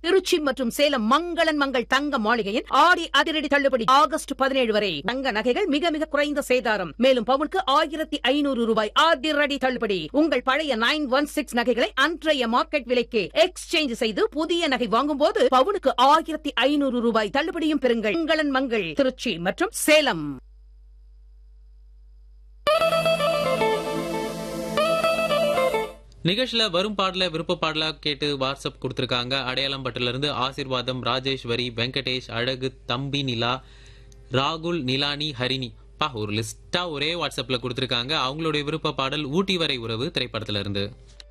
திருச்சி மற்றும் சேலம் மங்களன் மங்கள் தங்க மாளிகையின் ஆடி அதிரடி தள்ளுபடி ஆகஸ்ட் பதினேழு வரை தங்க நகைகள் மிக மிக குறைந்த சேதாரம் மேலும் பவுனுக்கு ஆயிரத்தி ஐநூறு ரூபாய் அதிரடி தள்ளுபடி உங்கள் பழைய நைன் ஒன் சிக்ஸ் நகைகளை அன்றைய மார்க்கெட் விலைக்கு எக்ஸ்சேஞ்ச் செய்து புதிய நகை வாங்கும் போது பவுனுக்கு ஆயிரத்தி ஐநூறு ரூபாய் தள்ளுபடியும் பெறுங்கள் மங்களன் மங்கள் திருச்சி மற்றும் சேலம் நிகழ்ச்சியில வரும் பாடல விருப்ப பாடலா கேட்டு வாட்ஸ்அப் கொடுத்திருக்காங்க அடையாளம் பட்டுல இருந்து ஆசிர்வாதம் ராஜேஸ்வரி வெங்கடேஷ் அழகு தம்பி நிலா ராகுல் நிலானி ஹரிணி பா ஒரு லிஸ்டா ஒரே வாட்ஸ்அப்ல கொடுத்திருக்காங்க அவங்களுடைய விருப்ப பாடல் ஊட்டி வரை உறவு திரைப்படத்துல இருந்து